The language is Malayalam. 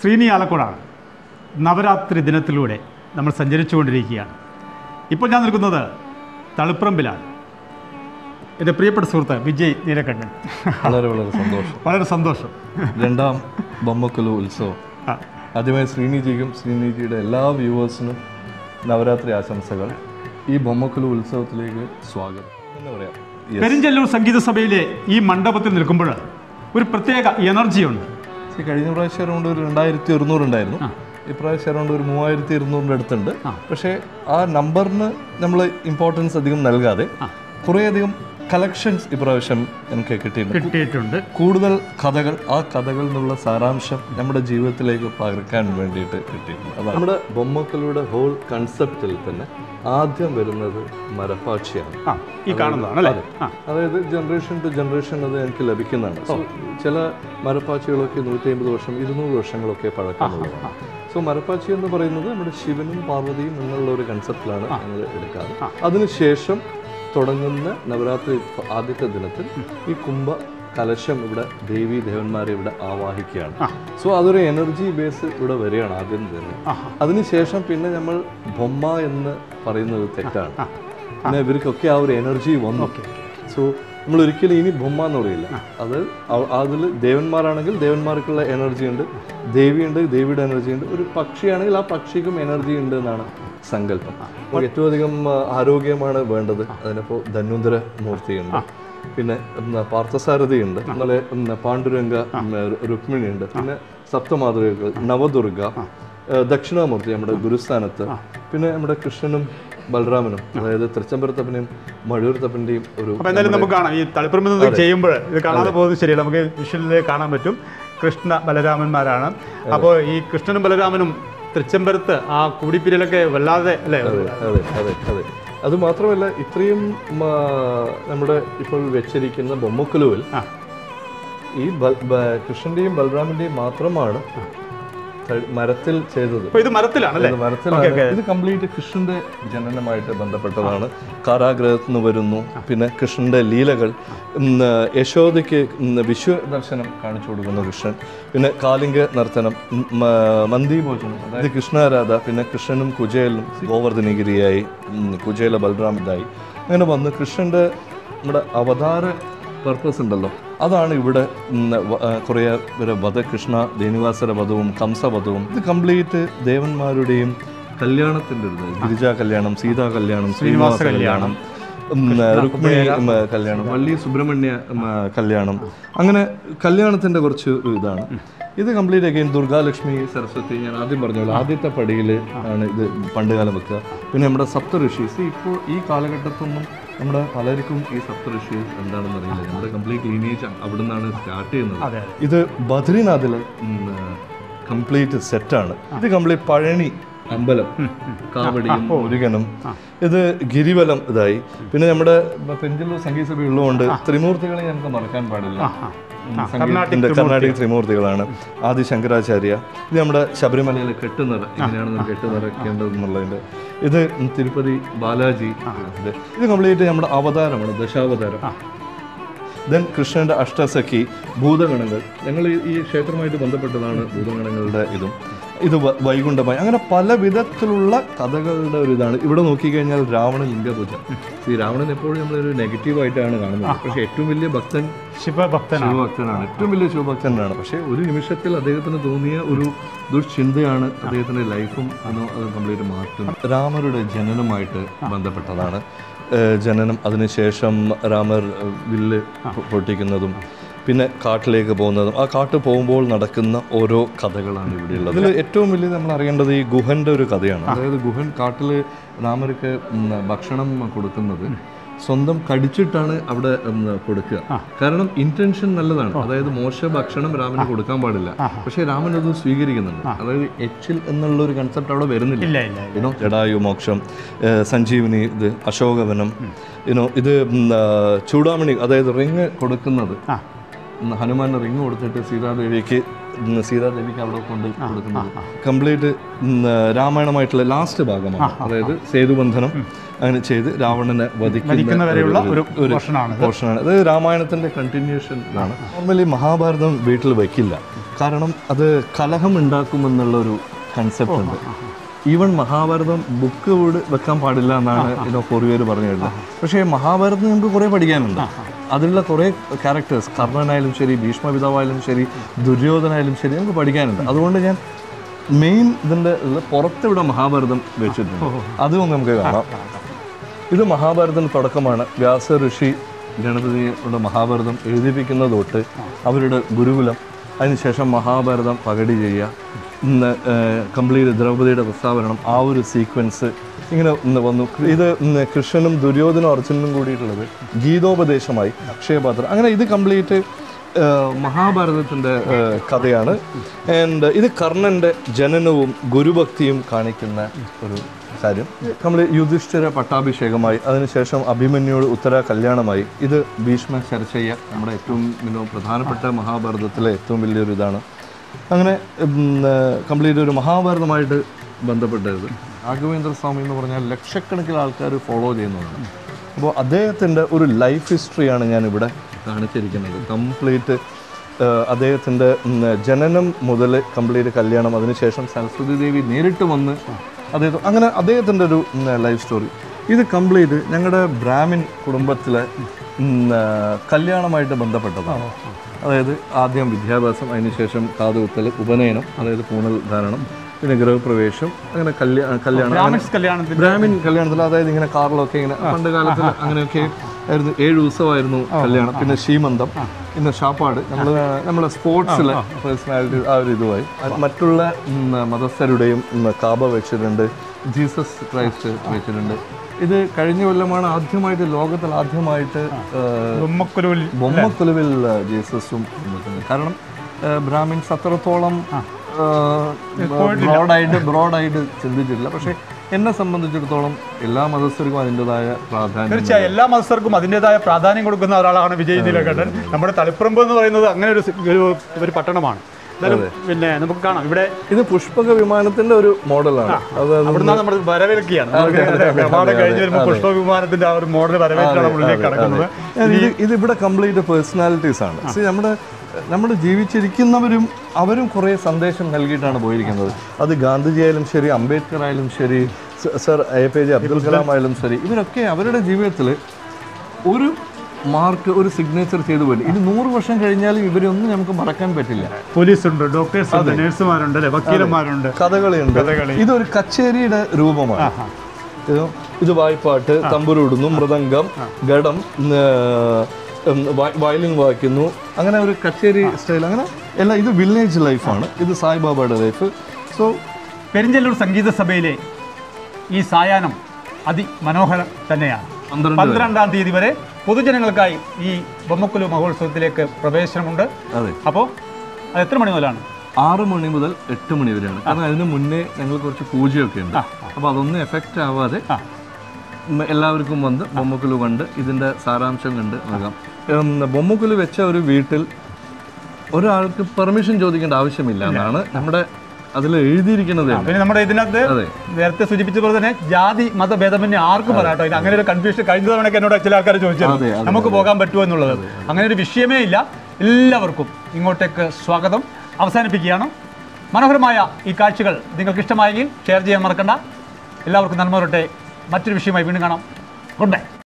ശ്രീനി ആലക്കോടാണ് നവരാത്രി ദിനത്തിലൂടെ നമ്മൾ സഞ്ചരിച്ചുകൊണ്ടിരിക്കുകയാണ് ഇപ്പോൾ ഞാൻ നിൽക്കുന്നത് തളിപ്പറമ്പിലാണ് എൻ്റെ പ്രിയപ്പെട്ട സുഹൃത്ത് വിജയ് നീലക്കണ്ണൻ വളരെ വളരെ സന്തോഷം വളരെ സന്തോഷം രണ്ടാം ബൊമ്മക്കുലു ഉത്സവം ആ, ആദ്യമായി ശ്രീനിജിക്കും ശ്രീനിജിയുടെ എല്ലാ വ്യൂവേഴ്സിനും നവരാത്രി ആശംസകൾ ഈ ബൊമ്മക്കുലു ഉത്സവത്തിലേക്ക് സ്വാഗതം എന്ന് പറയാം Yes. പെരിഞ്ചല്ലൂർ സംഗീത സഭയിലെ ഈ മണ്ഡപത്തിൽ നിൽക്കുമ്പോൾ ഒരു പ്രത്യേക എനർജിയുണ്ട് See, കഴിഞ്ഞ പ്രാവശ്യം അറൗണ്ട് ഒരു രണ്ടായിരത്തി ഒരുന്നൂറ് ഉണ്ടായിരുന്നു ഇപ്രാവശ്യം അറൗണ്ട് ഒരു മൂവായിരത്തി ഇരുന്നൂറിൻ്റെ അടുത്തുണ്ട് പക്ഷേ ആ നമ്പറിന് നമ്മൾ ഇമ്പോർട്ടൻസ് അധികം നൽകാതെ കുറേയധികം കളക്ഷൻസ് ഇപ്രാവശ്യം എനിക്ക് കിട്ടിയിട്ടുണ്ട് കിട്ടിയിട്ടുണ്ട് കൂടുതൽ കഥകൾ ആ കഥകളിൽ നിന്നുള്ള സാരാംശം നമ്മുടെ ജീവിതത്തിലേക്ക് പകർക്കാൻ വേണ്ടിയിട്ട് കിട്ടിയിട്ടുണ്ട് അതാണ് നമ്മുടെ ബൊമ്മക്കളുടെ ഹോൾ കൺസെപ്റ്റിൽ തന്നെ ആദ്യം വരുന്നത് മരപ്പാച്ചിയാണ് ആ ഈ കാണുന്നതാണ് അല്ലേ ആ അതായത് ജനറേഷൻ ടു ജനറേഷൻ അത് എനിക്ക് ലഭിക്കുന്നതാണ് So, ചില മരപ്പാച്ചികളൊക്കെ നൂറ്റി അമ്പത് വർഷം ഇരുന്നൂറ് വർഷങ്ങളൊക്കെ പഴക്കമുള്ളതാണ് സോ മരപ്പാച്ചി എന്ന് പറയുന്നത് നമ്മുടെ ശിവനും പാർവതിയും എന്നുള്ള ഒരു കൺസെപ്റ്റിലാണ് ഞങ്ങൾ എടുക്കാറ് അതിനുശേഷം തുടങ്ങുന്ന നവരാത്രി ആദ്യത്തെ ദിനത്തിൽ ഈ കുംഭ കലശം ഇവിടെ ദേവി ദേവന്മാരെ ഇവിടെ ആവാഹിക്കുകയാണ് സോ അതൊരു എനർജി ബേസ് ഇവിടെ വരികയാണ് ആദ്യം തന്നെ അതിനുശേഷം പിന്നെ നമ്മൾ ബൊമ്മ എന്ന് പറയുന്നത് തെറ്റാണ് പിന്നെ ഇവർക്കൊക്കെ ആ ഒരു എനർജി വന്നു സോ നമ്മൾ ഒരിക്കലും ഇനി ബൊമ്മ എന്ന് പറയില്ല അത് അതിൽ ദേവന്മാരാണെങ്കിൽ ദേവന്മാർക്കുള്ള എനർജി ഉണ്ട് ദേവിയുണ്ട് ദേവിയുടെ എനർജി ഉണ്ട് ഒരു പക്ഷിയാണെങ്കിൽ ആ പക്ഷിക്കും എനർജി ഉണ്ട് എന്നാണ് സങ്കല്പം അപ്പോൾ ഏറ്റവും അധികം ആ, ആരോഗ്യമാണ് വേണ്ടത് അതിനിപ്പോൾ ധന്വന്തര മൂർത്തിയുണ്ട് പിന്നെ ഉം, പാർത്ഥസാരഥിയുണ്ട് അതുപോലെ ഉം, പാണ്ഡുരംഗ ഉം, രുക്മിണി ഉണ്ട് പിന്നെ സപ്തമാതൃകകൾ നവദുർഗ ഏഹ് ദക്ഷിണാമൂർത്തി നമ്മുടെ ഗുരുസ്ഥാനത്ത് പിന്നെ നമ്മുടെ കൃഷ്ണനും ബലരാമനും അതായത് തൃച്ചംബരത്തപ്പനെയും മഴയൂർത്തപ്പൻ്റെയും ഒരു അപ്പോൾ എന്തായാലും നമുക്ക് കാണാം ഈ തളിപ്പറമ്പിൽ നിന്ന് ചെയ്യുമ്പോൾ ഇത് കാണാതെ പോകുന്നത് ശരിയല്ല നമുക്ക് വിഷ്വലിൽ കാണാൻ പറ്റും കൃഷ്ണ ബലരാമന്മാരാണ് അപ്പോൾ ഈ കൃഷ്ണനും ബലരാമനും തൃച്ചംബരത്ത് ആ കൂടിപ്പിരിയിലൊക്കെ വല്ലാതെ അല്ലേ അതെ അതെ അതെ അത് മാത്രമല്ല ഇത്രയും ആ, നമ്മുടെ ഇപ്പോൾ വെച്ചിരിക്കുന്ന ബൊമ്മക്കുലുവിൽ ആ. ഈ ബൽ- ബ- കൃഷ്ണന്റെയും ബലരാമന്റെയും മാത്രമാണ് ത- മരത്തിൽ ചെയ്തത് അപ്പോൾ ഇത് മരത്തിലാണ് അല്ലേ ഇത് മരത്തിലാണ് ഇത് കംപ്ലീറ്റ് കൃഷ്ണന്റെ ജനനമായിട്ട് ബന്ധപ്പെട്ടതാണ് കാരാഗ്രഹത്തിൽ നിന്ന് വരുന്നു പിന്നെ കൃഷ്ണന്റെ ലീലകൾ ഉം, യശോദയ്ക്ക് ഉം, വിശ്വ ദർശനം കാണിച്ചു കൊടുക്കുന്ന കൃഷ്ണൻ പിന്നെ കാലിംഗ നർത്തനം ഉം, മ- മന്ദീഭോജനം അതായത് കൃഷ്ണാരാധ പിന്നെ കൃഷ്ണനും കുചേലും ഗോവർദ്ധനഗിരിയായി ഉം, കുചേല ബലറാം ഇതായി അങ്ങനെ വന്ന് കൃഷ്ണന്റെ നമ്മുടെ അവതാര പർപ്പസ് ഉണ്ടല്ലോ അതാണ് ഇവിടെ ഉം, വ- ആ, കുറേ പേര് വധ കൃഷ്ണ ദേനിവാസര വധവും കംസവധവും ഇത് കംപ്ലീറ്റ് ദേവന്മാരുടെയും കല്യാണത്തിൻ്റെ ഒരു ഇത്. ഗിരിജാ കല്യാണം സീതാ കല്യാണം ശ്രീനിവാസ കല്യാണം ഉം, രുക്മിണി ഉം, കല്യാണം വള്ളി സുബ്രഹ്മണ്യ ഉം, കല്യാണം അങ്ങനെ കല്യാണത്തിൻ്റെ കുറച്ച് ഒരു ഇതാണ് ഇത് കംപ്ലീറ്റ് അഗൈൻ ദുർഗാലക്ഷ്മി സരസ്വതി ഞാൻ ആദ്യം പറഞ്ഞ പോലെ ആദ്യത്തെ പടിയിൽ ആണ് ഇത് പണ്ടുകാലം വെക്കുക പിന്നെ നമ്മുടെ സപ്ത ഋഷീസ് ഇപ്പോൾ ഈ കാലഘട്ടത്തൊന്നും നമ്മുടെ പലർക്കും ഈ സപ്ത ഋഷി എന്താണെന്ന് അറിയില്ല നമ്മുടെ കംപ്ലീറ്റ് ലീനേജ് അവിടെ നിന്നാണ് സ്റ്റാർട്ട് ചെയ്യുന്നത് അതെ ഇത് ബദ്രിനാഥിലെ കംപ്ലീറ്റ് സെറ്റാണ് ഇത് കംപ്ലീറ്റ് പഴനി അമ്പലം കാവടിയും മുരുകനും ഇത് ഗിരിവലം ഇതായി പിന്നെ നമ്മുടെ പെഞ്ചല്ലൂർ സംഗീത സഭ ഉള്ളതുകൊണ്ട് ത്രിമൂർത്തികളെ നമുക്ക് മറക്കാൻ പാടില്ല ഉം, സംഗീതത്തിന്റെ കർണാടക ത്രിമൂർത്തികളാണ് ആദി ശങ്കരാചാര്യ ഇത് നമ്മുടെ ശബരിമലയിലെ കെട്ടുനിറ എങ്ങനെയാണ് കെട്ട് നിറയ്ക്കേണ്ടതെന്നുള്ളതിന്റെ ഇത് തിരുപ്പതി ബാലാജി ഇത് ഇത് കംപ്ലീറ്റ് നമ്മുടെ അവതാരമാണ് ദശാവതാരം ദെൻ കൃഷ്ണന്റെ അഷ്ടസഖി ഭൂതഗണങ്ങൾ ഞങ്ങൾ ഈ- ഈ ക്ഷേത്രവുമായിട്ട് ബന്ധപ്പെട്ടതാണ് ഭൂതഗണങ്ങളുടെ ഇതും ഇത് വ- വൈകുണ്ഠമായി അങ്ങനെ പല വിധത്തിലുള്ള കഥകളുടെ ഒരു ഇതാണ് ഇവിടെ നോക്കിക്കഴിഞ്ഞാൽ രാവണ ലിംഗപൂജ ഈ രാവണൻ എപ്പോഴും നമ്മളൊരു നെഗറ്റീവായിട്ടാണ് കാണുന്നത് പക്ഷേ ഏറ്റവും വലിയ ഭക്തൻ ശിവഭക്തനാണ് ശിവഭക്തനാണ് ഏറ്റവും വലിയ ശിവഭക്തനാണ് പക്ഷേ ഒരു നിമിഷത്തിൽ അദ്ദേഹത്തിന് തോന്നിയ ഒരു ദുഷ്ചിന്തയാണ് അദ്ദേഹത്തിന്റെ ലൈഫും അത് അത് കംപ്ലീറ്റ് മാറ്റും രാമരുടെ ജനനമായിട്ട് ബന്ധപ്പെട്ടതാണ് ഏഹ് ജനനം അതിനുശേഷം രാമർ ഏഹ് വില്ല് പൊ- പൊട്ടിക്കുന്നതും പിന്നെ കാട്ടിലേക്ക് പോകുന്നതും ആ കാട്ട് പോകുമ്പോൾ നടക്കുന്ന ഓരോ കഥകളാണ് ഇവിടെയുള്ളത് ഇതിൽ ഏറ്റവും വലിയ നമ്മൾ അറിയേണ്ടത് ഈ ഗുഹന്റെ ഒരു കഥയാണ് അതായത് ഗുഹൻ കാട്ടിൽ രാമർക്ക് ഉം, ഭക്ഷണം കൊടുക്കുന്നത് സ്വന്തം കടിച്ചിട്ടാണ് അവിടെ ഉം, കൊടുക്കുക കാരണം ഇന്റൻഷൻ നല്ലതാണ് അതായത് മോശ ഭക്ഷണം രാമന് കൊടുക്കാൻ പാടില്ല പക്ഷേ രാമൻ അത് സ്വീകരിക്കുന്നുണ്ട് അതായത് എച്ചിൽ എന്നുള്ള ഒരു കൺസെപ്റ്റ് അവിടെ വരുന്നില്ല ഇല്ല ഇല്ല യുനോ ജടായു മോക്ഷം ഏഹ് സഞ്ജീവനി ഇത് അശോകവനം യുനോ ഇത് ഉം, ആ, ചൂടാമണി അതായത് റിങ് കൊടുക്കുന്നത് ആ ഉം, ഹനുമാന് റിങ് കൊടുത്തിട്ട് സീതാദേവിക്ക് ഉം, സീതാദേവിക്ക് അവിടെ കൊണ്ട് കൊടുക്കുന്നത് കംപ്ലീറ്റ് രാമായണമായിട്ടുള്ള ലാസ്റ്റ് ഭാഗമാണ് അതായത് സേതുബന്ധനം അങ്ങനെ ചെയ്ത് രാവണനെ വധിക്കുന്ന വരിക്കുന്നവരെയുള്ള ഒരു പോർഷനാണ് പോർഷനാണ് അത് രാമായണത്തിന്റെ കണ്ടിന്യൂഷൻ ആണ് നോർമലി മഹാഭാരതം വീട്ടിൽ വയ്ക്കില്ല കാരണം അത് കലഹം ഉണ്ടാക്കുമെന്നുള്ള ഒരു കൺസെപ്റ്റ് ഉണ്ട് ഈവൻ മഹാഭാരതം ബുക്ക് വീട് വെക്കാൻ പാടില്ല എന്നാണ് ഇതിനോ പൂർവികർ പറഞ്ഞു കേട്ടത് പക്ഷേ മഹാഭാരതം നമുക്ക് കുറേ പഠിക്കാനുണ്ട് അതിലുള്ള കുറേ ക്യാരക്ടേഴ്സ് കർണനായാലും ശരി ഭീഷ്മപിതാവായാലും ശരി ദുര്യോധനായാലും ശരി നമുക്ക് പഠിക്കാനുണ്ട് അതുകൊണ്ട് ഞാൻ മെയിൻ ഇതിൻ്റെ പുറത്തിവിടെ മഹാഭാരതം വെച്ചിട്ടുണ്ട് അതും നമുക്ക് കാണാം ഇത് മഹാഭാരതത്തിന് തുടക്കമാണ് വ്യാസ ഋഷി ഗണപതിയുടെ മഹാഭാരതം എഴുതിപ്പിക്കുന്ന തൊട്ട് അവരുടെ ഗുരുകുലം അതിനുശേഷം മഹാഭാരതം പകടി ചെയ്യുക ഇന്ന് കംപ്ലീറ്റ് ദ്രൗപദിയുടെ പ്രസ്താവനം ആ ഒരു സീക്വൻസ് ഇങ്ങനെ ഇന്ന് വന്നു ഇത് ഇന്ന് കൃഷ്ണനും ദുര്യോധനും അർജുനനും കൂടിയിട്ടുള്ളത് ഗീതോപദേശമായി അക്ഷയപാത്രം അങ്ങനെ ഇത് കംപ്ലീറ്റ് മഹാഭാരതത്തിൻ്റെ കഥയാണ് ആൻഡ് ഇത് കർണൻ്റെ ജനനവും ഗുരുഭക്തിയും കാണിക്കുന്ന ഒരു കാര്യം നമ്മൾ യുധിഷ്ഠിര പട്ടാഭിഷേകമായി അതിനുശേഷം അഭിമന്യോട് ഉത്തര കല്യാണമായി ഇത് ഭീഷ്മ ചർച്ചയ്യ നമ്മുടെ ഏറ്റവും പിന്നെ പ്രധാനപ്പെട്ട മഹാഭാരതത്തിലെ ഏറ്റവും വലിയൊരു ഇതാണ് അങ്ങനെ കംപ്ലീറ്റ് ഒരു മഹാഭാരതമായിട്ട് ബന്ധപ്പെട്ടത് രാഘവേന്ദ്ര സ്വാമി എന്ന് പറഞ്ഞാൽ ലക്ഷക്കണക്കിന് ആൾക്കാർ ഫോളോ ചെയ്യുന്നതാണ് അപ്പോൾ അദ്ദേഹത്തിൻ്റെ ഒരു ലൈഫ് ഹിസ്റ്ററിയാണ് ഞാൻ ഇവിടെ കാണിച്ചിരിക്കുന്നത് കംപ്ലീറ്റ് അദ്ദേഹത്തിൻ്റെ ജനനം മുതൽ കംപ്ലീറ്റ് കല്യാണം അതിനുശേഷം സരസ്വതി ദേവി നേരിട്ട് വന്ന് അദ്ദേഹം അങ്ങനെ അദ്ദേഹത്തിൻ്റെ ഒരു ലൈഫ് സ്റ്റോറി ഇത് കംപ്ലീറ്റ് ഞങ്ങളുടെ ബ്രാഹ്മിൻ കുടുംബത്തിലെ ഉം, ആ, കല്യാണമായിട്ട് ബന്ധപ്പെട്ടതാണ് അതായത് ആദ്യം വിദ്യാഭ്യാസം അതിനുശേഷം കാതുകുത്തൽ ഉപനയനം അതായത് പൂണൽ ധാരണം പിന്നെ ഗൃഹപ്രവേശം അങ്ങനെ കല്യാണം കല്യാണം അങ്ങനെ ബ്രാഹ്മിൺസ് കല്യാണത്തിന് ബ്രാഹ്മിൻ കല്യാണത്തിൽ അതായത് ഇങ്ങനെ കാറിലൊക്കെ ഇങ്ങനെ പണ്ട് കാലത്തിൽ അങ്ങനെയൊക്കെ ആയിരുന്നു ഏഴ് ദിവസമായിരുന്നു കല്യാണം പിന്നെ ശീമന്തം പിന്നെ ഷാപ്പാട് നമ്മൾ നമ്മളെ സ്പോർട്സിലെ പേഴ്സണാലിറ്റി ആ ഒരു ഇതുമായി അത് മറ്റുള്ള ഉം, മതസ്ഥരുടെയും ഉം, കാബ വെച്ചിട്ടുണ്ട് ജീസസ് ക്രൈസ്റ്റ് വെച്ചിട്ടുണ്ട് ഇത് കഴിഞ്ഞ കൊല്ലമാണ് ആദ്യമായിട്ട് ലോകത്തിൽ ആദ്യമായിട്ട് ആ, ബൊമ്മക്കുരുവിൽ ബൊമ്മക്കൊലുവിൽ ജീസസും വെക്കുന്നത് കാരണം ആ, ബ്രാഹ്മിൻസ് അത്രത്തോളം ബ്രോഡായിട്ട് ബ്രോഡായിട്ട് ചിന്തിച്ചിട്ടില്ല പക്ഷേ എന്നെ സംബന്ധിച്ചിടത്തോളം എല്ലാ മതസ്ഥർക്കും അതിൻ്റെതായ പ്രാധാന്യം തീർച്ചയായും എല്ലാ മത്സരർക്കും അതിൻ്റെതായ പ്രാധാന്യം കൊടുക്കുന്ന ഒരാളാണ് വിജയ് നീലകണ്ഠൻ നമ്മുടെ തളിപ്പറമ്പ് എന്ന് പറയുന്നത് അങ്ങനെ ഒരു സി- ഒരു ഒരു പട്ടണമാണ് എന്തായാലും പിന്നെ നമുക്ക് കാണാം ഇവിടെ ഇത് പുഷ്പക വിമാനത്തിന്റെ ഒരു മോഡലാണ് അത് അവിടുന്ന് നമ്മൾ വരവേൽക്കുകയാണ് നമുക്ക് കവാടം കഴിഞ്ഞ് വരുമ്പോൾ പുഷ്പ വിമാനത്തിന്റെ ആ ഒരു മോഡൽ വരവേറ്റാണ് ഉള്ളിലേക്ക് കടക്കുന്നത് ഇത് ഇത് ഇവിടെ കംപ്ലീറ്റ് പേഴ്സണാലിറ്റീസ് ആണ് See, നമ്മുടെ നമ്മൾ ജീവിച്ചിരിക്കുന്നവരും അവരും കുറേ സന്ദേശം നൽകിയിട്ടാണ് പോയിരിക്കുന്നത് അത് ഗാന്ധിജി ആയാലും ശരി അംബേദ്കർ ആയാലും ശരി സ- sir A P J Abdul Kalam ആയാലും ശരി ഇവരൊക്കെ അവരുടെ ജീവിതത്തിൽ ഒരു മാർക്ക് ഒരു സിഗ്നേച്ചർ ചെയ്തു പോലും ഇത് നൂറ് വർഷം കഴിഞ്ഞാലും ഇവരൊന്നും നമുക്ക് മറക്കാൻ പറ്റില്ല പോലീസ് ഉണ്ട് ഡോക്ടേഴ്സ് ഉണ്ട് നഴ്സുമാരുണ്ട് അല്ലെ വക്കീലന്മാരുണ്ട് കഥകളിയുണ്ട് കഥകളി. ഇതൊരു കച്ചേരിയുടെ രൂപമാണ് ഇത് ഇത് വായ്പാട്ട് തമ്പുരുടുന്നു മൃദംഗം ഘടം വയലിൻ വായിക്കുന്നു അങ്ങനെ ഒരു കച്ചേരി സ്റ്റൈൽ അങ്ങനെ എല്ലാം ഇത് വില്ലേജ് ലൈഫാണ് ഇത് സായിബാബയുടെ ലൈഫ് സോ പെരിഞ്ചല്ലൂർ സംഗീത സഭയിലെ ഈ സായാഹ്നം അതിമനോഹരം തന്നെയാണ് പന്ത്രണ്ട് പന്ത്രണ്ടാം തീയതി വരെ പൊതുജനങ്ങൾക്കായി ഈ ബൊമ്മക്കുലു മഹോത്സവത്തിലേക്ക് പ്രവേശനമുണ്ട് അതെ അപ്പോൾ അത് എത്ര മണി മുതലാണ് ആറ് മണി മുതൽ എട്ട് മണി വരെയാണ് കാരണം അതിന് മുന്നേ ഞങ്ങൾ കുറച്ച് പൂജയൊക്കെ ഉണ്ട് അപ്പോൾ അതൊന്നും എഫക്റ്റ് ആവാതെ ആ. ഉം, എല്ലാവർക്കും വന്ന് ബൊമ്മക്കുലു കണ്ട് ഇതിൻ്റെ സാരാംശം കണ്ട് നൽകാം ഉം, ബൊമ്മക്കുലു വെച്ച ഒരു വീട്ടിൽ ഒരാൾക്ക് പെർമിഷൻ ചോദിക്കേണ്ട ആവശ്യമില്ല എന്നാണ് നമ്മുടെ അതിൽ എഴുതിയിരിക്കുന്നത് തന്നെ. പിന്നെ നമ്മുടെ ഇതിനകത്ത് അതെ നേരത്തെ സൂചിപ്പിച്ചതുപോലെ തന്നെ ജാതി മതഭേദമന്യേ ആർക്കും പറയാട്ടോ ഇത് അങ്ങനെ ഒരു കൺഫ്യൂഷൻ കഴിഞ്ഞ തവണയൊക്കെ എന്നോട് ചില ആൾക്കാർ ചോദിച്ചിരുന്നു അതെ, അതെ, നമുക്ക് പോകാൻ പറ്റുമോ എന്നുള്ളത് അങ്ങനെ ഒരു വിഷയമേ ഇല്ല എല്ലാവർക്കും ഇങ്ങോട്ടേക്ക് സ്വാഗതം അവസാനിപ്പിക്കുകയാണ് മനോഹരമായ ഈ കാഴ്ചകൾ നിങ്ങൾക്ക് ഇഷ്ടമായെങ്കിൽ ഷെയർ ചെയ്യാൻ മറക്കണ്ട എല്ലാവർക്കും നന്മ വരട്ടെ മറ്റൊരു വിഷയമായി വീണ്ടും കാണാം ഗുഡ് ബൈ